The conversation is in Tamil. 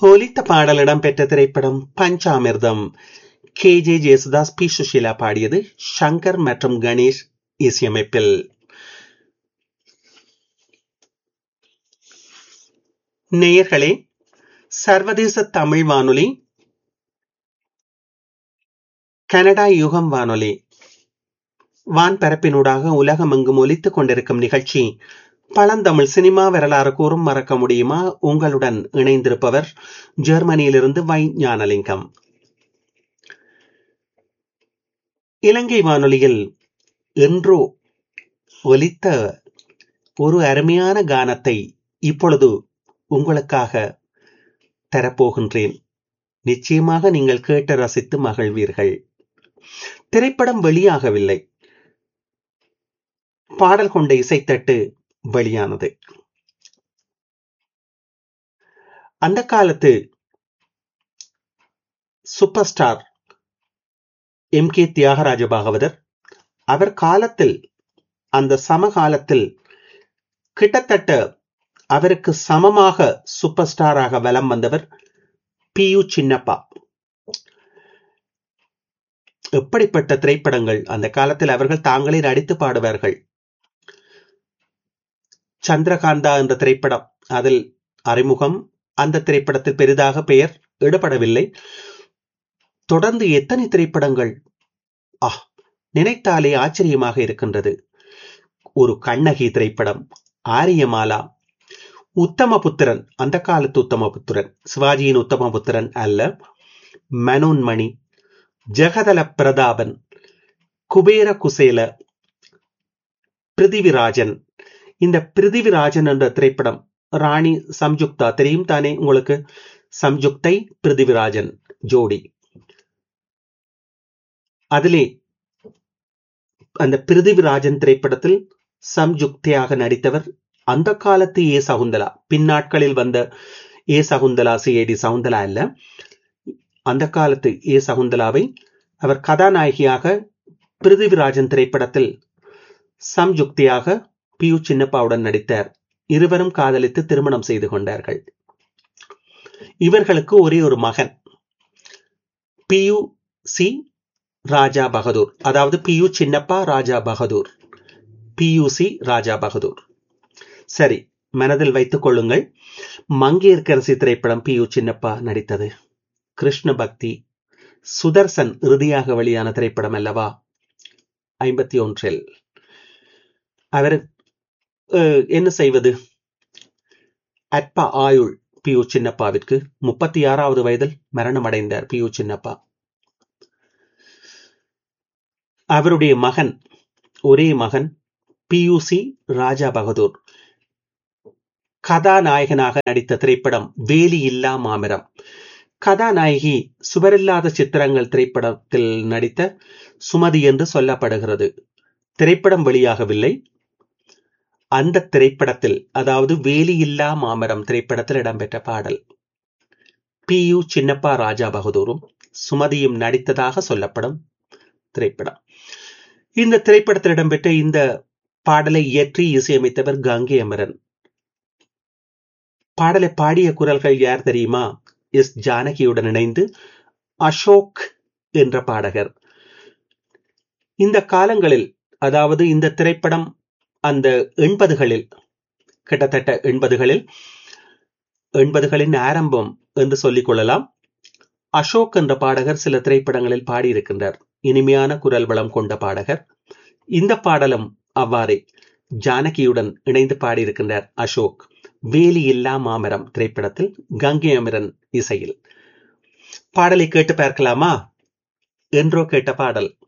ஒலித்த பாடல் இடம்பெற்ற திரைப்படம் Panchamirtham K J Yesudas P Susheela பாடியது ஷங்கர் மற்றும் கணேஷ் இசையமைப்பில் நேயர்களே சர்வதேச தமிழ் வானொலி கனடா யுகம் வானொலி வான்பரப்பினூடாக உலகமெங்கும் ஒலித்துக் கொண்டிருக்கும் நிகழ்ச்சி பழந்தமிழ் சினிமா வரலாறு கூறும் மறக்க முடியுமா உங்களுடன் இணைந்திருப்பவர் ஜெர்மனியிலிருந்து வை ஞானலிங்கம் இலங்கை வானொலியில் என்றோ ஒலித்த ஒரு அருமையான கானத்தை இப்பொழுது உங்களுக்காக தரப்போகின்றேன் நிச்சயமாக நீங்கள் கேட்டு ரசித்து மகிழ்வீர்கள் திரைப்படம் வெளியாகவில்லை பாடல் கொண்ட இசைத்தட்டு வெளியானது அந்த காலத்து super star M K Thyagaraja Bhagavathar அவர் காலத்தில் அந்த சமகாலத்தில் கிட்டத்தட்ட அவருக்கு சமமாக சூப்பர் ஸ்டாராக வலம் வந்தவர் பி யு சின்னப்பா எப்படிப்பட்ட திரைப்படங்கள் அந்த காலத்தில் அவர்கள் தாங்களே நடித்து பாடுவார்கள் சந்திரகாந்தா என்ற திரைப்படம் அதில் அறிமுகம் அந்த திரைப்படத்தில் பெரிதாக பெயர் இடப்படவில்லை தொடர்ந்து எத்தனை திரைப்படங்கள் ஆ நினைத்தாலே ஆச்சரியமாக இருக்கின்றது ஒரு கண்ணகி திரைப்படம் ஆரியமாலா உத்தமபுத்திரன் அந்த காலத்து உத்தமபுத்திரன் சிவாஜியின் உத்தமபுத்திரன் அல்ல மனோன்மணி ஜெகதல பிரதாபன் குபேர குசேல பிருதிவிராஜன் இந்த பிருதிவிராஜன் என்ற திரைப்படம் ராணி சம்யுக்தா தெரியும் தானே உங்களுக்கு சம்யுக்தை பிருதிவிராஜன் ஜோடி அதிலே அந்த பிருதிவிராஜன் திரைப்படத்தில் சம்யுக்தியாக நடித்தவர் அந்த காலத்து ஏ சகுந்தலா பின்னாட்களில் வந்த ஏ சகுந்தலா சிஐடி சகுந்தலா அல்ல அந்த காலத்து ஏ சகுந்தலாவை அவர் கதாநாயகியாக பிருதிவிராஜன் திரைப்படத்தில் சம்யுக்தியாக பி யு சின்னப்பாவுடன் நடித்தார் இருவரும் காதலித்து திருமணம் செய்து கொண்டார்கள் இவர்களுக்கு ஒரே ஒரு மகன் P U C Raja Bahadur அதாவது P U Chinnappa Raja Bahadur P U C Raja Bahadur சரி மனதில் வைத்துக் கொள்ளுங்கள் மங்கேற்கரசி திரைப்படம் பி யு சின்னப்பா நடித்தது கிருஷ்ண பக்தி சுதர்சன் இறுதியாக வெளியான திரைப்படம் அல்லவா ஐம்பத்தி ஒன்றில் அவர் என்ன செய்வது அற்ப ஆயுள் பி யு சின்னப்பாவிற்கு முப்பத்தி ஆறாவது வயதில் மரணம் அடைந்தார் பி யு சின்னப்பா அவருடைய மகன் ஒரே மகன் P U C Raja Bahadur கதாநாயகனாக நடித்த திரைப்படம் வேலி இல்லா மாமரம் கதாநாயகி சுவரில்லாத சித்திரங்கள் திரைப்படத்தில் நடித்த சுமதி என்று சொல்லப்படுகிறது திரைப்படம் வெளியாகவில்லை அந்த திரைப்படத்தில் அதாவது வேலி இல்லா மாமரம் திரைப்படத்தில் இடம்பெற்ற பாடல் பி யு சின்னப்பா ராஜா பகதூரும் சுமதியும் நடித்ததாக சொல்லப்படும் திரைப்படம் இந்த திரைப்படத்தில் இடம்பெற்ற இந்த பாடலை இயற்றி இசையமைத்தவர் கங்கை அமரன் பாடலை பாடிய குரல்கள் யார் தெரியுமா எஸ் ஜானகியுடன் இணைந்து அசோக் என்ற பாடகர் இந்த காலங்களில் அதாவது இந்த திரைப்படம் அந்த எண்பதுகளில் கிட்டத்தட்ட எண்பதுகளில் எண்பதுகளின் ஆரம்பம் என்று சொல்லிக் கொள்ளலாம் அசோக் என்ற பாடகர் சில திரைப்படங்களில் பாடியிருக்கின்றார் இனிமையான குரல் வளம் கொண்ட பாடகர் இந்த பாடலும் அவ்வாறே ஜானகியுடன் இணைந்து பாடியிருக்கின்றார் அசோக் வேலி இல்லா மாமரம் திரைப்படத்தில் கங்கை அமரன் இசையில் பாடலை கேட்டு பார்க்கலாமா என்றோ கேட்ட பாடல்